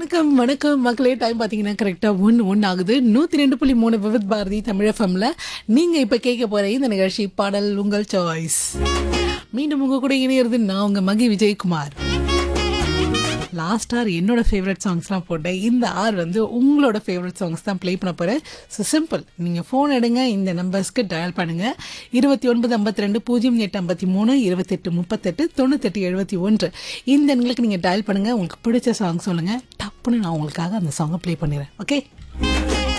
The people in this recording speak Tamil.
வணக்கம் வணக்கம் மக்களே டைம் பார்த்தீங்கன்னா கரெக்டாக ஒன்று ஒன்று ஆகுது நூற்றி ரெண்டு புள்ளி மூணு விவித் பாரதி தமிழ் எஃப்எம்ல நீங்கள் இப்போ கேட்க போகிற இந்த நிகழ்ச்சி பாடல் உங்கள் சாய்ஸ் மீண்டும் உங்கள் கூட இணையிறது நான் உங்கள் மகி விஜயகுமார் லாஸ்ட் ஆர் என்னோட ஃபேவரட் சாங்ஸ்லாம் போட்டேன் இந்த ஆர் வந்து உங்களோட ஃபேவரட் சாங்ஸ் தான் ப்ளே பண்ண போகிறேன் ஸோ சிம்பிள் நீங்கள் ஃபோன் எடுங்க இந்த நம்பர்ஸ்க்கு டயல் பண்ணுங்கள் இருபத்தி ஒன்பது ஐம்பத்தி ரெண்டு பூஜ்ஜியம் எட்டு ஐம்பத்தி மூணு இருபத்தெட்டு முப்பத்தெட்டு தொண்ணூத்தெட்டு எழுபத்தி ஒன்று இந்த எண்களுக்கு நீங்கள் டயல் பண்ணுங்கள் உங்களுக்கு பிடிச்ச சாங் சொல்லுங்கள் டப்புன்னு நான் உங்களுக்காக அந்த சாங்கை ப்ளே பண்ணிடுறேன் ஓகே